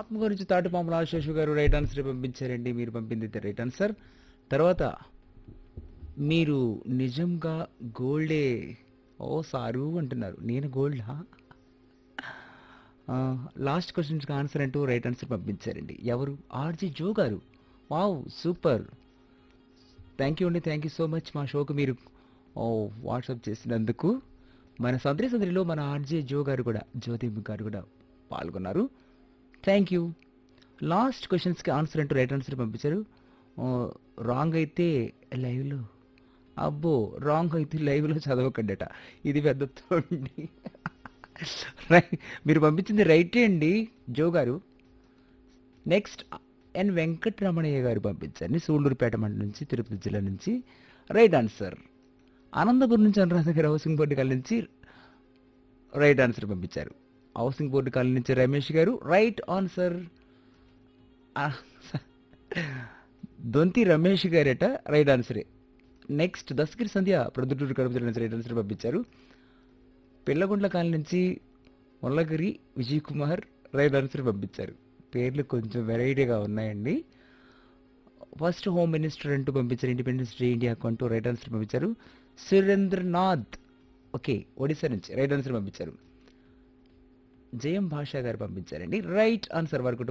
ఆత్మగారి నుంచి తాటిపాముల ఆశేషు గారు right answer పంపించారండి మీరు పంపింది రైట్ ఆన్సర్ తర్వాత మీరు నిజంగా గోల్డే ఓ సారు అంటున్నారు నేను గోల్డా లాస్ట్ క్వశ్చన్స్కి ఆన్సర్ అంటూ రైట్ ఆన్సర్ పంపించారండి ఎవరు ఆర్జీ జో గారు వావ్ సూపర్ థ్యాంక్ యూ అండి థ్యాంక్ యూ సో మచ్ మా షోకు మీరు ఓ వాట్సాప్ చేసినందుకు మన సందరి సందరిలో మన ఆర్జే జో గారు కూడా జ్యోతి గారు కూడా పాల్గొన్నారు థ్యాంక్ యూ లాస్ట్ క్వశ్చన్స్కి ఆన్సర్ అంటూ రైట్ ఆన్సర్ పంపించారు రాంగ్ అయితే లైవ్లో అబ్బో రాంగ్ అయితే లైవ్లో చదవకండట ఇది పెద్ద తోండి రై- మీరు పంపించింది రైటే అండి జో గారు నెక్స్ట్ ఎన్ వెంకటరమణయ్య గారు పంపించారు సూళ్ళూరుపేట మండలం నుంచి తిరుపతి జిల్లా నుంచి రైట్ ఆన్సర్ ఆనందపురం నుంచి అనురాధ గారు హౌసింగ్ బోర్డు కాలనీ నుంచి రైట్ ఆన్సర్ పంపించారు హౌసింగ్ బోర్డు కాలనీ నుంచి రమేష్ గారు రైట్ ఆన్సర్ దొంతి రమేష్ గారట రైట్ ఆన్సరే నెక్స్ట్ దస్గిరి సంధ్య ప్రొద్దుటూరు కడప జిల్లా నుంచి రైట్ ఆన్సర్ పంపించారు పిల్లగుండ్ల కాలనీ నుంచి ముల్లగిరి విజయ్ కుమార్ రైట్ ఆన్సర్ పంపించారు పేర్లు కొంచెం వెరైటీగా ఉన్నాయండి ఫస్ట్ హోమ్ మినిస్టర్ అంటూ పంపించారు ఇండిపెండెన్స్ డే ఇండియా అంటూ రైట్ ఆన్సర్ పంపించారు సురేంద్రనాథ్ ఓకే ఒడిశా నుంచి రైట్ ఆన్సర్ పంపించారు జయం భాషా గారు పంపించారండి రైట్ ఆన్సర్ వారి కుటుంబ